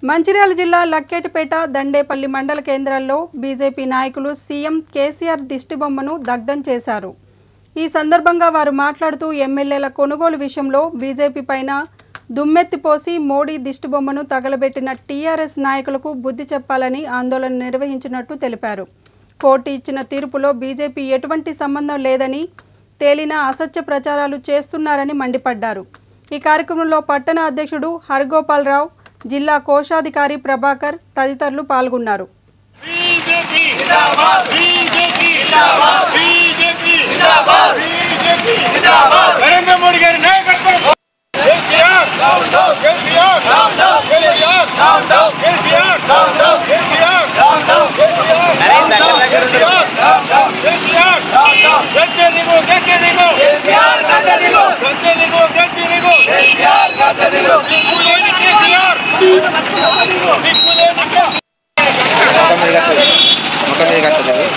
మంచిర్యాల జిల్లా లక్కేటిపేట దండేపల్లి మండల కేంద్రాల్లో బీజేపీ నాయకులు సీఎం కేసీఆర్ దిష్టిబొమ్మను దగ్ధం చేశారు ఈ సందర్భంగా వారు మాట్లాడుతూ ఎమ్మెల్యేల కొనుగోలు విషయంలో బీజేపీ పైన దుమ్మెత్తిపోసి మోడీ దిష్టిబొమ్మను తగలబెట్టిన టీఆర్ఎస్ నాయకులకు బుద్ధి చెప్పాలని ఆందోళన నిర్వహించినట్టు తెలిపారు కోర్టు ఇచ్చిన తీర్పులో బీజేపీ ఎటువంటి సంబంధం లేదని తేలిన అసత్య ప్రచారాలు చేస్తున్నారని మండిపడ్డారు ఈ కార్యక్రమంలో పట్టణ అధ్యక్షుడు హరిగోపాలరావు జిల్లా కోశాధికారి ప్రభాకర్ తదితరులు పాల్గొన్నారు బీజేపీ జిందాబాద్ బీజేపీ జిందాబాద్ బీజేపీ జిందాబాద్ బీజేపీ జిందాబాద్ నరేంద్ర మోడీ గారి నాయకత్వం KCR down down KCR down down KCR down down KCR down down KCR down down KCR Narendra KCR down down KCR down down గట్టి దిగు గట్టి దిగు కేసీఆర్ గట్టి దిగు గట్టి దిగు గట్టి దిగు కేసీఆర్ గట్టి దిగు దిక్కులేని కేసీఆర్ దిక్కులేని కేసీఆర్ మొక్క మీద కట్టదు మొక్క మీద కట్టదు అవి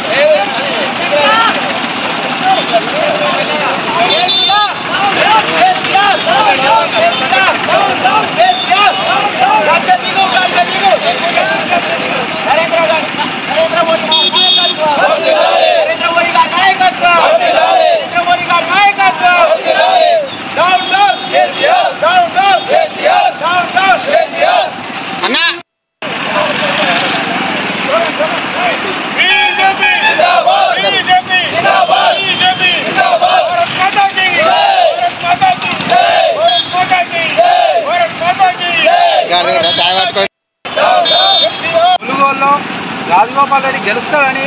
అన్నా బీజేపీ జిందాబాద్ బీజేపీ జిందాబాద్ బీజేపీ జిందాబాద్ భారత్ మాతా కీ భారత్ మాతా కీ భారత్ మాతా కీ భారత్ మాతా కీ గారు చాయ్ పట్టుకొని ములుగోల్లో రాజగోపాల్ రెడ్డి గెలుస్తాడని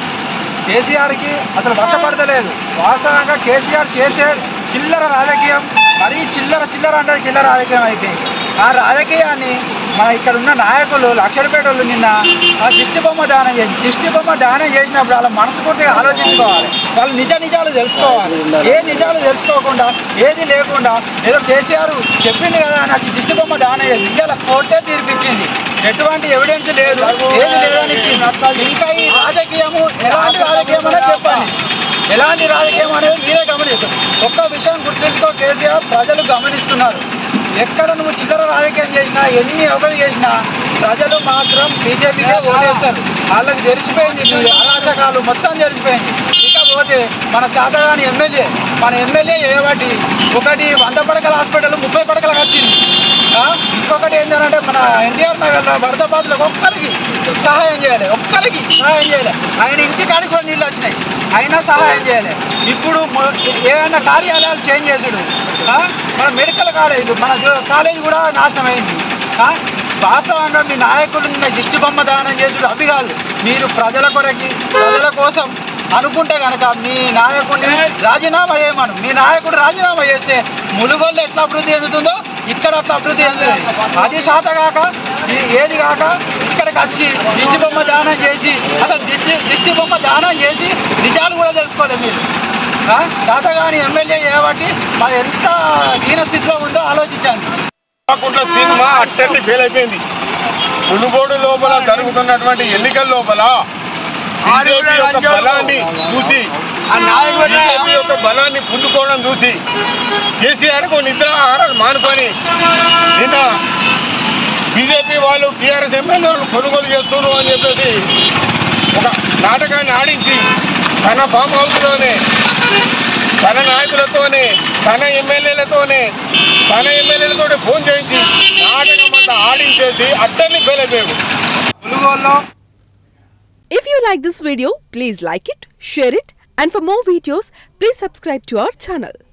కేసీఆర్కి అసలు వర్షపడతలేదు వాస్తవంగా కేసీఆర్ చేసే చిల్లర రాజకీయం మరీ చిల్లర చిల్లర అంటే చిల్లర రాజకీయం అయిపోయింది ఆ రాజకీయాన్ని మన ఇక్కడ ఉన్న నాయకులు లక్షలపేట వాళ్ళు నిన్న ఆ దిష్టి బొమ్మ దానం చేసి దిష్టి బొమ్మ దానం చేసినప్పుడు వాళ్ళ మనస్ఫూర్తిగా ఆలోచించుకోవాలి వాళ్ళు నిజ నిజాలు తెలుసుకోవాలి ఏ నిజాలు తెలుసుకోకుండా ఏది లేకుండా ఏదో కేసీఆర్ చెప్పింది కదా అని వచ్చి దిష్టి బొమ్మ దానం చేసి ఇవాళ కోర్టే తీర్పిచ్చింది ఎటువంటి ఎవిడెన్స్ లేదు ఏది లేదని ఇచ్చింది ఇంకా ఈ రాజకీయము ఎలాంటి రాజకీయం అనేది చెప్పండి ఎలాంటి రాజకీయం అనేది మీరే గమనించు ఒక్క విషయం గుర్తుంచుకో కేసీఆర్ ప్రజలు గమనిస్తున్నారు ఎక్కడ నువ్వు చిల్లర రాజకీయం చేసినా ఎన్ని ఒకటి చేసినా ప్రజలు మాత్రం బీజేపీకే ఓటేస్తారు వాళ్ళకి తెలిసిపోయింది మీ అరాచకాలు మొత్తం తెలిసిపోయింది ఇకపోతే మన చాతగాని ఎమ్మెల్యే మన ఎమ్మెల్యే ఏవటి ఒకటి వంద పడకల హాస్పిటల్ ముప్పై పడకలకు వచ్చింది ఆ? ఇంకొకటి ఏంటంటే మన ఎన్టీఆర్ నగర్లో వరద బాధలకు ఒక్కరికి సహాయం చేయాలి ఒక్కరికి సహాయం చేయాలి ఆయన ఇంటికాడికి కూడా నీళ్ళు వచ్చినాయి అయినా సహాయం చేయాలి ఇప్పుడు మొ- ఏమైనా కార్యాలయాలు చేంజ్ చేసుడు ఆ? మన మెడికల్ కాలేజ్ మన జో- కాలేజ్ కూడా నాశనం అయింది ఆ? వాస్తవంగా మీ నాయకులు నిన్న దిష్టి బొమ్మ దానం చేసుడు అవి కాదు మీరు ప్రజల కొరకి ప్రజల కోసం అనుకుంటే కనుక మీ నాయకుడిని రాజీనామా చేయమను మీ నాయకుడు రాజీనామా చేస్తే ములుగోళ్ళు ఎట్లా అభివృద్ధి చెందుతుందో ఇక్కడ అట్లా అభివృద్ధి చెందుతుంది అది శాత కాక ఈ ఏది కాక ఇక్కడికి వచ్చి దిష్టి బొమ్మ దానం చేసి అసలు దిష్టి దిష్టి బొమ్మ దానం చేసి నిజాలు కూడా తెలుసుకోలేదు మీరు ఆ? శాతగాని ఎమ్మెల్యే చేయబట్టి మరి ఎంత దీన స్థితిలో ఉందో ఆలోచించండి కాకుండా సినిమా అట్టెల్లి ఫెయిల్ అయిపోయింది మునుగోడు లోపల జరుగుతున్నటువంటి ఎన్నికల లోపల బీజేపీ యొక్క బలాన్ని చూసి బీజేపీ యొక్క బలాన్ని పుంజుకోవడం చూసి కేసీఆర్ కు నిద్ర ఆహారాలు మానుకొని నిన్న బీజేపీ వాళ్ళు టీఆర్ఎస్ ఎమ్మెల్యేలను కొనుగోలు చేస్తున్నారు అని చెప్పేసి ఒక నాటకాన్ని ఆడించి తన ఫామ్ హౌస్లోనే తన నాయకులతోనే తన ఎమ్మెల్యేలతోనే తన ఎమ్మెల్యేలతోనే ఫోన్ చేయించి నాటకం అంతా ఆడించేసి అట్టని ఫెయిల్ అయిపోయాడు ములుగోల్లో If you like this video, please like it, share it, and for more videos, please subscribe to our channel.